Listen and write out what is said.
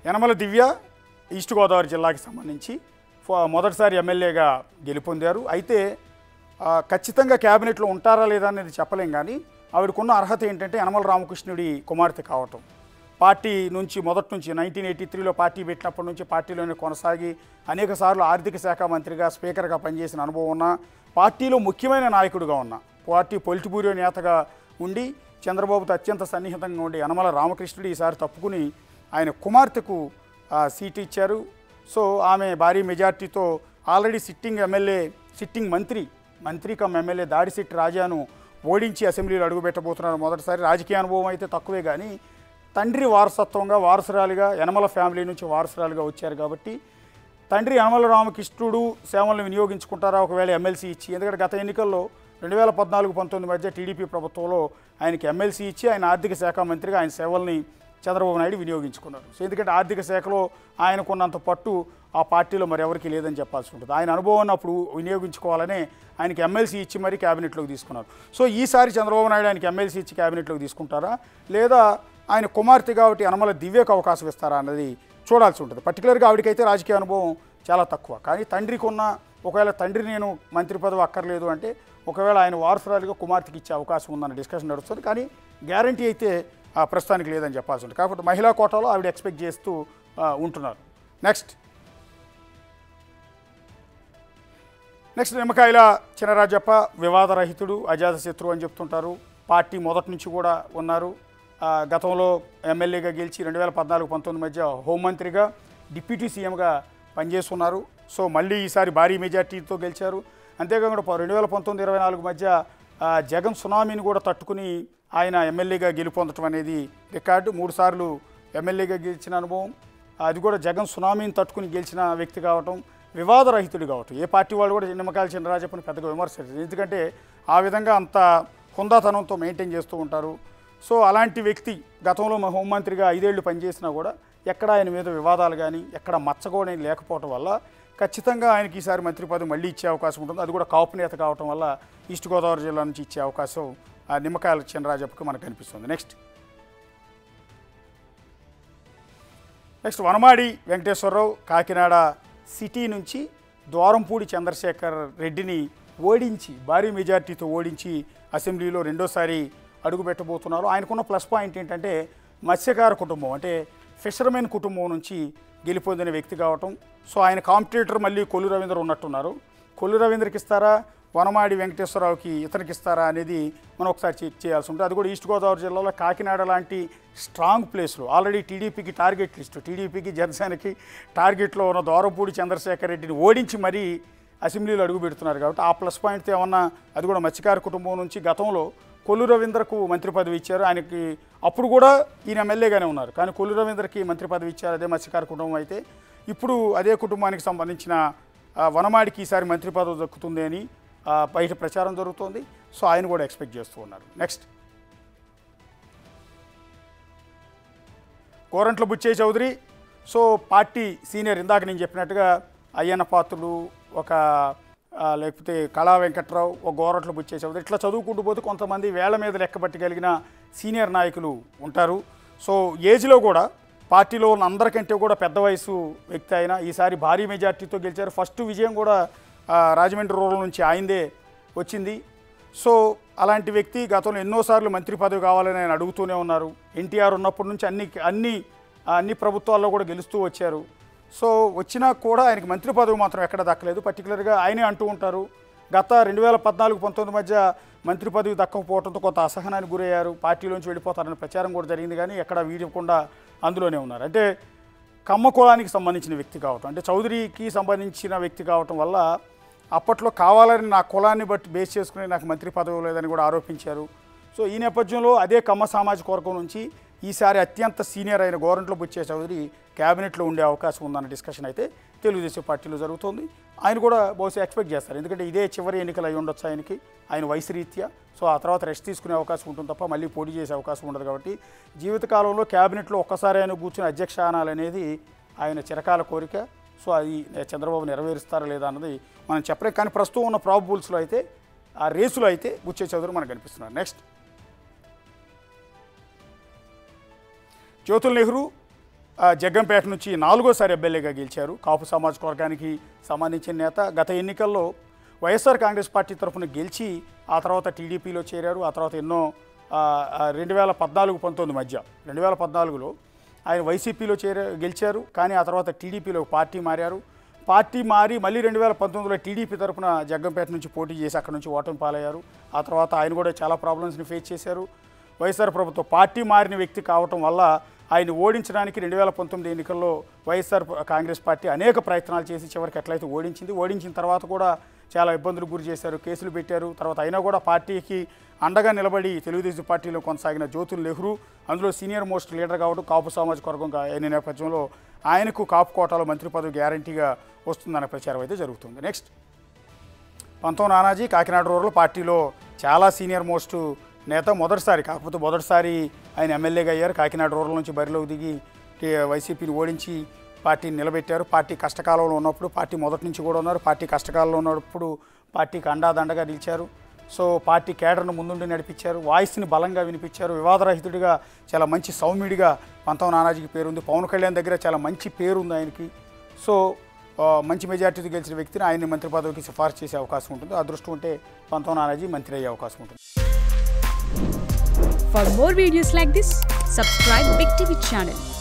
యనమల దివ్య east Godavari జిల్లాకి సంబంధించి ఫ- మొదటిసారి ఎమ్మెల్యేగా గెలుపొందారు అయితే ఆ, ఖచ్చితంగా క్యాబినెట్లో ఉంటారా లేదా అనేది చెప్పలేం కానీ ఆవిడకున్న అర్హత ఏంటంటే యనమల రామకృష్ణుడి కుమార్తె కావటం పార్టీ నుంచి మొదటి నుంచి నైన్టీన్ ఎయిటీ త్రీలో పార్టీ పెట్టినప్పటి నుంచి పార్టీలోనే కొనసాగి అనేక సార్లు ఆర్థిక శాఖ మంత్రిగా స్పీకర్గా పనిచేసిన అనుభవం ఉన్న పార్టీలో ముఖ్యమైన నాయకుడిగా ఉన్న పార్టీ పొలిటి బ్యూరో నేతగా ఉండి చంద్రబాబుతో అత్యంత సన్నిహితంగా ఉండి యనమల రామకృష్ణుడు ఈసారి తప్పుకుని ఆయన కుమార్తెకు ఆ, సీటు ఇచ్చారు సో ఆమె భారీ మెజార్టీతో ఆల్రెడీ సిట్టింగ్ ఎమ్మెల్యే సిట్టింగ్ మంత్రి మంత్రి కమ్ ఎమ్మెల్యే దాడిశెట్టి రాజాను ఓడించి అసెంబ్లీలో అడుగుపెట్టబోతున్నారు మొదటిసారి రాజకీయ అనుభవం అయితే తక్కువే కానీ తండ్రి వారసత్వంగా వారసురాలిగా యనమల ఫ్యామిలీ నుంచి వారసురాలుగా వచ్చారు కాబట్టి తండ్రి యనమల రామకృష్ణుడు సేవలను వినియోగించుకుంటారా ఒకవేళ ఎమ్మెల్సీ ఇచ్చి ఎందుకంటే గత ఎన్నికల్లో రెండు వేల పద్నాలుగు పంతొమ్మిది మధ్య టీడీపీ ప్రభుత్వంలో ఆయనకి ఎమ్మెల్సీ ఇచ్చి ఆయన ఆర్థిక శాఖ మంత్రిగా ఆయన సేవల్ని చంద్రబాబు నాయుడు వినియోగించుకున్నారు సో ఎందుకంటే ఆర్థిక శాఖలో ఆయనకున్నంత పట్టు ఆ పార్టీలో మరి ఎవరికి లేదని చెప్పాల్సి ఉంటుంది ఆయన అనుభవాన్ని అప్పుడు వినియోగించుకోవాలనే ఆయనకి ఎమ్మెల్సీ ఇచ్చి మరీ క్యాబినెట్లోకి తీసుకున్నారు సో ఈసారి చంద్రబాబు నాయుడు ఆయనకి ఎమ్మెల్సీ ఇచ్చి క్యాబినెట్లోకి తీసుకుంటారా లేదా ఆయన కుమార్తె కాబట్టి యనమల దివ్యకు అవకాశం ఇస్తారా అన్నది చూడాల్సి ఉంటుంది పర్టికులర్గా ఆవిడకైతే రాజకీయ అనుభవం చాలా తక్కువ కానీ తండ్రికి ఉన్న ఒకవేళ తండ్రి నేను మంత్రి పదవి అక్కర్లేదు అంటే ఒకవేళ ఆయన వారసురాలుగా కుమార్తెకి ఇచ్చే అవకాశం ఉందన్న డిస్కషన్ నడుస్తుంది కానీ గ్యారంటీ అయితే ఆ, ప్రస్తుతానికి లేదని చెప్పాల్సి ఉంటుంది కాబట్టి మహిళా కోటాలో ఆవిడ ఎక్స్పెక్ట్ చేస్తూ ఆ, ఉంటున్నారు నెక్స్ట్ నెక్స్ట్ నిమ్మకాయల చినరాజప్ప వివాదరహితుడు అజాత శత్రువు అని చెప్తుంటారు పార్టీ మొదటి నుంచి కూడా ఉన్నారు ఆ, గతంలో ఎమ్మెల్యేగా గెలిచి రెండు వేల పద్నాలుగు పంతొమ్మిది మధ్య హోంమంత్రిగా డిప్యూటీ సీఎంగా పనిచేస్తున్నారు సో మళ్ళీ ఈసారి భారీ మెజార్టీతో గెలిచారు అంతేకాకుండా రెండు వేల పంతొమ్మిది ఇరవై నాలుగు మధ్య ఆ, జగన్ సునామీని కూడా తట్టుకుని ఆయన ఎమ్మెల్యేగా గెలుపొందడం అనేది రికార్డు మూడుసార్లు ఎమ్మెల్యేగా గెలిచిన అనుభవం అది కూడా జగన్ సునామీని తట్టుకుని గెలిచిన వ్యక్తి కావటం వివాదరహితుడు కావటం ఏ పార్టీ వాళ్ళు కూడా నిమ్మకాయల చిన్నరాజప్పని పెద్దగా విమర్శించారు ఎందుకంటే ఆ విధంగా అంత హుందాతనంతో మెయింటైన్ చేస్తూ ఉంటారు సో అలాంటి వ్యక్తి గతంలో మా హోంమంత్రిగా ఐదేళ్లు పనిచేసినా కూడా ఎక్కడ ఆయన మీద వివాదాలు కానీ ఎక్కడ మచ్చగోడని లేకపోవటం వల్ల ఖచ్చితంగా ఆయనకి ఈసారి మంత్రి పదవి మళ్ళీ ఇచ్చే అవకాశం ఉంటుంది అది కూడా కాపు నేత కావటం వల్ల ఈస్ట్ గోదావరి జిల్లా నుంచి ఇచ్చే అవకాశం ఆ నిమ్మకాయల చిన్నరాజప్పకి మనకు కనిపిస్తుంది next next Vanamadi Venkateswararao Kakinada city నుంచి ద్వారంపూడి చంద్రశేఖర్ రెడ్డిని ఓడించి భారీ మెజార్టీతో ఓడించి అసెంబ్లీలో రెండోసారి అడుగుపెట్టబోతున్నారు ఆయనకున్న ప్లస్ పాయింట్ ఏంటంటే మత్స్యకార కుటుంబం అంటే ఫిషర్మెన్ కుటుంబం నుంచి గెలిపొందిన వ్యక్తి కావటం సో ఆయన కాంపిటేటర్ మళ్ళీ కొల్లు రవీంద్ర ఉన్నట్టున్నారు కొల్లు రవీంద్రకి ఇస్తారా వనమాడి వెంకటేశ్వరరావుకి ఇతనికి ఇస్తారా అనేది మనం ఒకసారి చెక్ చేయాల్సి ఉంటుంది అది కూడా ఈస్ట్ గోదావరి జిల్లాలో కాకినాడ లాంటి స్ట్రాంగ్ ప్లేస్లో ఆల్రెడీ టీడీపీకి టార్గెట్ లిస్టు టీడీపీకి జనసేనకి టార్గెట్లో ఉన్న దోరపూడి చంద్రశేఖర్ రెడ్డిని ఓడించి మరీ అసెంబ్లీలో అడుగు పెడుతున్నారు కాబట్టి ఆ ప్లస్ పాయింట్తో ఏమన్నా అది కూడా మత్స్యకార కుటుంబం నుంచి గతంలో కొల్లు రవీంద్రకు మంత్రి పదవి ఇచ్చారు ఆయనకి అప్పుడు కూడా ఈయన ఎమ్మెల్యేగానే ఉన్నారు కానీ కొల్లు రవీంద్రకి మంత్రి పదవి ఇచ్చారు అదే మత్స్యకార కుటుంబం అయితే ఇప్పుడు అదే కుటుంబానికి సంబంధించిన ఆ, వనమాడికి ఈసారి మంత్రి పదవి దక్కుతుంది అని ఆ, బయట ప్రచారం జరుగుతోంది సో ఆయన కూడా ఎక్స్పెక్ట్ చేస్తూ ఉన్నారు next Korantla Butchaiah Chowdary so party senior ఇందాక నేను చెప్పినట్టుగా అయ్యన్న పాత్రుడు ఒక ఆ, లేకపోతే కళా వెంకట్రావు ఒక గోరట్ల బుచ్చయ్య చౌదరి ఇట్లా చదువుకుంటూ పోతే కొంతమంది వేళ్ల మీద లెక్కబట్టగలిగిన సీనియర్ నాయకులు ఉంటారు సో ఏజ్లో కూడా పార్టీలో ఉన్న అందరికంటే కూడా పెద్ద వయసు వ్యక్తి అయినా ఈసారి భారీ మెజార్టీతో గెలిచారు ఫస్ట్ విజయం కూడా ఆ, రాజమండ్రి రూరల్ నుంచి ఆయనదే వచ్చింది సో అలాంటి వ్యక్తి గతంలో ఎన్నోసార్లు మంత్రి పదవి కావాలని ఆయన అడుగుతూనే ఉన్నారు ఎన్టీఆర్ ఉన్నప్పటి నుంచి అన్ని అన్ని అన్ని ప్రభుత్వాల్లో కూడా గెలుస్తూ వచ్చారు సో వచ్చినా కూడా ఆయనకి మంత్రి పదవి మాత్రం ఎక్కడ దక్కలేదు పర్టికులర్గా ఆయనే అంటూ ఉంటారు గత రెండు వేల పద్నాలుగు పంతొమ్మిది మధ్య మంత్రి పదవి దక్కకపోవడంతో కొంత అసహనానికి గురయ్యారు పార్టీలోంచి వెళ్ళిపోతారనే ప్రచారం కూడా జరిగింది కానీ ఎక్కడ వీడకుండా అందులోనే ఉన్నారు అంటే కమ్మ కులానికి సంబంధించిన వ్యక్తి కావటం అంటే చౌదరికి సంబంధించిన వ్యక్తి కావటం వల్ల అప్పట్లో కావాలని నా కులాన్ని బట్టి బేస్ చేసుకుని నాకు మంత్రి పదవి లేదని కూడా ఆరోపించారు సో ఈ నేపథ్యంలో అదే కమ్మ సామాజిక వర్గం నుంచి ఈసారి అత్యంత సీనియర్ అయిన గోరంట్ల బుచ్చే చౌదరి క్యాబినెట్లో ఉండే అవకాశం ఉందన్న డిస్కషన్ అయితే తెలుగుదేశం పార్టీలో జరుగుతోంది ఆయన కూడా బహుశా ఎక్స్పెక్ట్ చేస్తారు ఎందుకంటే ఇదే చివరి ఎన్నికలు అయి ఉండొచ్చు ఆయనకి ఆయన వయసు రీత్యా సో ఆ తర్వాత రెస్ట్ తీసుకునే అవకాశం ఉంటుంది తప్ప మళ్ళీ పోటీ చేసే అవకాశం ఉండదు కాబట్టి జీవితకాలంలో క్యాబినెట్లో ఒక్కసారి ఆయన కూర్చుని అధ్యక్ష అనాలనేది ఆయన చిరకాల కోరిక సో అది చంద్రబాబు నెరవేరుస్తారా లేదా అన్నది మనం చెప్పలేం కానీ ప్రస్తుతం ఉన్న ప్రాబబుల్స్లో అయితే ఆ రేసులో అయితే బుచ్చే చౌదరి మనకు కనిపిస్తున్నారు నెక్స్ట్ జ్యోతుల్ నెహ్రూ ఆ, జగ్గంపేట నుంచి నాలుగోసారి ఎమ్మెల్యేగా గెలిచారు కాపు సామాజిక వర్గానికి సంబంధించిన నేత గత ఎన్నికల్లో వైఎస్ఆర్ కాంగ్రెస్ పార్టీ తరఫున గెలిచి ఆ తర్వాత టీడీపీలో చేరారు ఆ తర్వాత ఎన్నో రెండు వేల పద్నాలుగు పంతొమ్మిది మధ్య రెండు వేల పద్నాలుగులో ఆయన వైసీపీలో చేర గెలిచారు కానీ ఆ తర్వాత టీడీపీలో పార్టీ మారారు పార్టీ మారి మళ్ళీ రెండు వేల పంతొమ్మిదిలో టీడీపీ తరఫున జగ్గంపేట నుంచి పోటీ చేసి అక్కడ నుంచి ఓటమి పాలయ్యారు ఆ తర్వాత ఆయన కూడా చాలా ప్రాబ్లమ్స్ని ఫేస్ చేశారు వైఎస్ఆర్ ప్రభుత్వం పార్టీ మారిన వ్యక్తి కావటం వల్ల ఆయన ఓడించడానికి రెండు వేల పంతొమ్మిది ఎన్నికల్లో వైఎస్ఆర్ కాంగ్రెస్ పార్టీ అనేక ప్రయత్నాలు చేసి చివరికి ఎట్లయితే ఓడించింది ఓడించిన తర్వాత కూడా చాలా ఇబ్బందులు గురి చేశారు కేసులు పెట్టారు తర్వాత అయినా కూడా పార్టీకి అండగా నిలబడి తెలుగుదేశం పార్టీలో కొనసాగిన జ్యోతుల్ నెహ్రూ అందులో సీనియర్ మోస్ట్ లీడర్ కావడం కాపు సామాజిక వర్గం కా- అయిన నేపథ్యంలో ఆయనకు కాపు కోటాలో మంత్రి పదవి గ్యారంటీగా వస్తుందన్న ప్రచారం అయితే జరుగుతుంది నెక్స్ట్ పంతం నానాజీ కాకినాడ రూరల్ పార్టీలో చాలా సీనియర్ మోస్ట్ నేత మొదటిసారి కాకపోతే మొదటిసారి ఆయన ఎమ్మెల్యేగా అయ్యారు కాకినాడ రూరల్ నుంచి బరిలోకి దిగి టీ- వైసీపీని ఓడించి పార్టీని నిలబెట్టారు పార్టీ కష్టకాలంలో ఉన్నప్పుడు పార్టీ మొదటి నుంచి కూడా ఉన్నారు పార్టీ కష్టకాలంలో ఉన్నప్పుడు పార్టీకి అండాదండగా నిలిచారు సో పార్టీ కేడర్ను ముందుండి నడిపించారు వాయిస్ని బలంగా వినిపించారు వివాదరహితుడిగా చాలా మంచి సౌమ్యుడిగా పంతం నానాజీకి పేరుంది పవన్ కళ్యాణ్ దగ్గర చాలా మంచి పేరు ఉంది ఆయనకి సో ఆ, మంచి మెజార్టీతో గెలిచిన వ్యక్తిని ఆయన్ని మంత్రి పదవికి సిఫార్సు చేసే అవకాశం ఉంటుంది అదృష్టం ఉంటే పంతం నానాజీ మంత్రి అయ్యే అవకాశం ఉంటుంది For more videos like this, subscribe Big TV channel